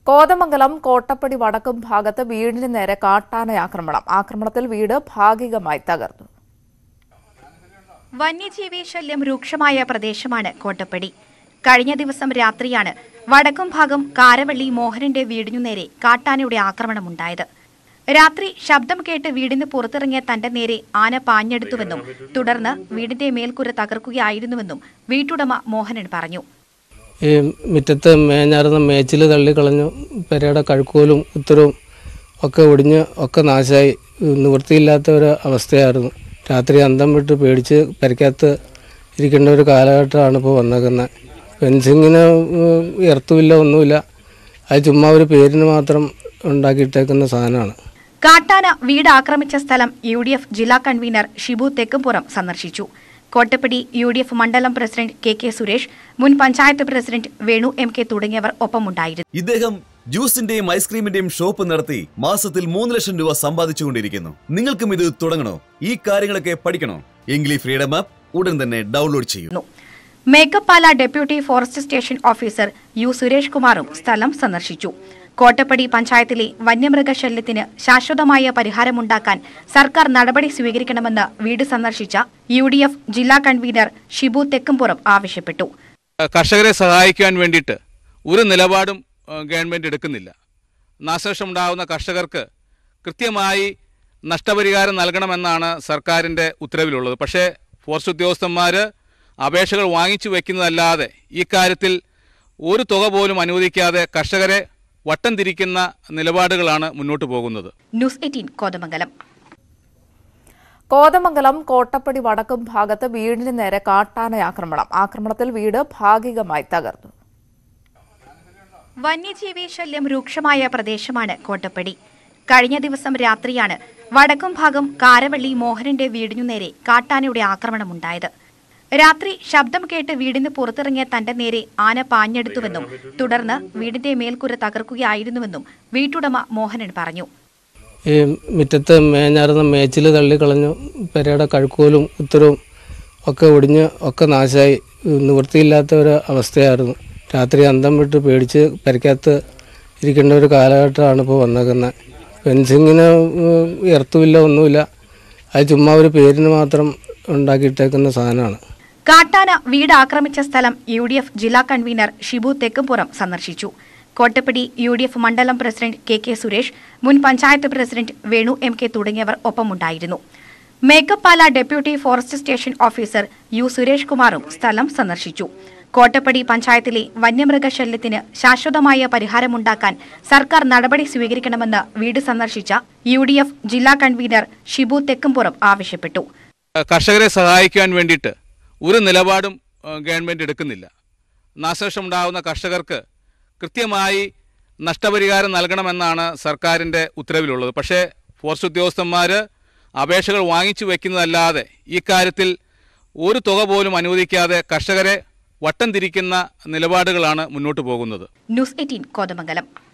കോതമംഗലം കോട്ടപ്പടി വടക്കും ഭാഗത്ത് വീടിന് നേരെ കാട്ടാന ആക്രമണം ആക്രമണത്തിൽ വീട് ഭാഗികമായി തകർന്നു വന്യജീവി ശല്യം രൂക്ഷമായ പ്രദേശമാണ് കോട്ടപ്പടി കഴിഞ്ഞ ദിവസം രാത്രിയാണ് വടക്കും ഭാഗം കാരവള്ളി മോഹനന്റെ വീടിനു നേരെ കാട്ടാനയുടെ ആക്രമണമുണ്ടായത് രാത്രി ശബ്ദം കേട്ട് വീടിന് പുറത്തിറങ്ങിയ തന്റെ നേരെ ആന പാഞ്ഞെടുത്തുവെന്നും തുടർന്ന് വീടിന്റെ മേൽക്കൂര തകർക്കുകയായിരുന്നുവെന്നും വീട്ടുടമ മോഹനൻ പറഞ്ഞു ഈ മുറ്റത്ത് മേഞ്ഞാർന്ന മേച്ചിൽ തള്ളിക്കളഞ്ഞു പെരയുടെ കഴുക്കോലും ഉത്തരവും ഒക്കെ ഒടിഞ്ഞ് ഒക്കെ നാശമായി നിവൃത്തിയില്ലാത്ത ഒരു അവസ്ഥയായിരുന്നു രാത്രി അന്തം വിട്ട് പേടിച്ച് പെരക്കകത്ത് ഇരിക്കേണ്ട ഒരു കാലഘട്ടമാണ് ഇപ്പോൾ വന്നേക്കുന്നത് ഫെൻസിങ്ങിന് ഇറത്തുമില്ല ഒന്നുമില്ല അത് ചുമ്മാ ഒരു പേരിന് മാത്രം ഉണ്ടാക്കിയിട്ടേക്കുന്ന സാധനമാണ് കാട്ടാന വീട് ആക്രമിച്ച സ്ഥലം യു ഡി എഫ് ജില്ലാ കൺവീനർ ഷിബു തെക്കുംപുറം സന്ദർശിച്ചു കോട്ടപ്പടി യു ഡി എഫ് മണ്ഡലം പ്രസിഡന്റ് കെ കെ സുരേഷ് മുൻ panchayat president Venu M K തുടങ്ങിയവർ ഒപ്പമുണ്ടായിരുന്നു ഇദ്ദേഹം ജ്യൂസിന്റെയും ഐസ്ക്രീമിന്റെയും ഷോപ്പ് നടത്തി മാസത്തിൽ മൂന്ന് ലക്ഷം രൂപ സമ്പാദിച്ചുകൊണ്ടിരിക്കുന്നു നിങ്ങൾക്കും ഇത് തുടങ്ങണോ ഈ കാര്യങ്ങളൊക്കെ പഠിക്കണോ എങ്കിൽ ഈ ഫ്രീഡം ആപ്പ് ഉടൻ തന്നെ ഡൗൺലോഡ് ചെയ്യൂ Mekkappala deputy forest station officer U Suresh കുമാറും സ്ഥലം സന്ദർശിച്ചു കോട്ടപ്പടി പഞ്ചായത്തിലെ വന്യമൃഗശല്യത്തിന് ശാശ്വതമായ പരിഹാരമുണ്ടാക്കാൻ സർക്കാർ നടപടി സ്വീകരിക്കണമെന്ന് വീട് സന്ദർശിച്ച യു ഡി എഫ് ജില്ലാ കൺവീനർ ഷിബു തെക്കുംപുറം ആവശ്യപ്പെട്ടു കർഷകരെ സഹായിക്കാൻ വേണ്ടിയിട്ട് ഒരു നിലപാടും ഏഹ്, ഗവൺമെൻറ് എടുക്കുന്നില്ല നാശനഷ്ടമുണ്ടാകുന്ന കർഷകർക്ക് കൃത്യമായി നഷ്ടപരിഹാരം നൽകണമെന്നാണ് സർക്കാരിൻ്റെ ഉത്തരവിലുള്ളത് പക്ഷേ ഫോറസ്റ്റ് ഉദ്യോഗസ്ഥന്മാർ അപേക്ഷകൾ വാങ്ങിച്ചു വയ്ക്കുന്നതല്ലാതെ ഈ കാര്യത്തിൽ ഒരു തുക പോലും അനുവദിക്കാതെ കർഷകരെ വട്ടം തിരിക്കുന്ന നിലപാടുകളാണ് മുന്നോട്ട് പോകുന്നത് ന്യൂസ് എയ്റ്റീൻ കോതമംഗലം കോതമംഗലം കോട്ടപ്പടി വടക്കും ഭാഗത്ത് വീടിന് നേരെ കാട്ടാന ആക്രമണം ആക്രമണത്തിൽ വീട് ഭാഗികമായി തകർന്നു വന്യജീവി ശല്യം രൂക്ഷമായ പ്രദേശമാണ് കോട്ടപ്പടി കഴിഞ്ഞ ദിവസം രാത്രിയാണ് വടക്കും ഭാഗം കാരവള്ളി മോഹനന്റെ വീടിനു നേരെ കാട്ടാനയുടെ ആക്രമണമുണ്ടായത് രാത്രി ശബ്ദം കേട്ട് വീടിന് പുറത്തിറങ്ങിയ തന്റെ നേരെ ആന പാഞ്ഞെടുത്തുവെന്നും തുടർന്ന് വീടിന്റെ മേൽക്കൂര തകർക്കുകയായിരുന്നുവെന്നും വീട്ടുടമ മോഹനൻ പറഞ്ഞു ഈ മുറ്റത്ത് മേഞ്ഞാർന്ന മേച്ചിൽ തള്ളിക്കളഞ്ഞു പെരയുടെ കഴുക്കോലും ഉത്തരവും ഒക്കെ ഒടിഞ്ഞ് ഒക്കെ നാശമായി നിവൃത്തിയില്ലാത്ത ഒരു അവസ്ഥയായിരുന്നു രാത്രി അന്തം വിട്ട് പേടിച്ച് പെരക്കകത്ത് ഇരിക്കേണ്ട ഒരു കാലഘട്ടമാണ് ഇപ്പോൾ വന്നേക്കുന്നത് ഫെൻസിങ്ങിന് ഇറത്തുമില്ല ഒന്നുമില്ല അത് ചുമ്മാ ഒരു പേരിന് മാത്രം ഉണ്ടാക്കിയിട്ടേക്കുന്ന സാധനമാണ് കാട്ടാന വീട് ആക്രമിച്ച സ്ഥലം യു ഡി എഫ് ജില്ലാ കൺവീനർ ഷിബു തെക്കുംപുറം സന്ദർശിച്ചു കോട്ടപ്പടി യു ഡി എഫ് മണ്ഡലം പ്രസിഡന്റ് കെ കെ സുരേഷ് മുൻ panchayat president Venu M K തുടങ്ങിയവർ ഒപ്പമുണ്ടായിരുന്നു Mekkappala deputy forest station officer U Suresh കുമാറും സ്ഥലം സന്ദർശിച്ചു കോട്ടപ്പടി പഞ്ചായത്തിലെ വന്യമൃഗശല്യത്തിന് ശാശ്വതമായ പരിഹാരമുണ്ടാക്കാൻ സർക്കാർ നടപടി സ്വീകരിക്കണമെന്ന് വീട് സന്ദർശിച്ച യു ഡി എഫ് ജില്ലാ കൺവീനർ ഷിബു തെക്കുംപുറം ആവശ്യപ്പെട്ടു കർഷകരെ സഹായിക്കാൻ വേണ്ടിയിട്ട് ഒരു നിലപാടും ഏഹ്, ഗവൺമെൻറ് എടുക്കുന്നില്ല നാശനഷ്ടമുണ്ടാകുന്ന കർഷകർക്ക് കൃത്യമായി നഷ്ടപരിഹാരം നൽകണമെന്നാണ് സർക്കാരിൻ്റെ ഉത്തരവിലുള്ളത് പക്ഷേ ഫോറസ്റ്റ് ഉദ്യോഗസ്ഥന്മാർ അപേക്ഷകൾ വാങ്ങിച്ചു വയ്ക്കുന്നതല്ലാതെ ഈ കാര്യത്തിൽ ഒരു തുക പോലും അനുവദിക്കാതെ കർഷകരെ വട്ടം തിരിക്കുന്ന നിലപാടുകളാണ് മുന്നോട്ട് പോകുന്നത് ന്യൂസ് എയ്റ്റീൻ കോതമംഗലം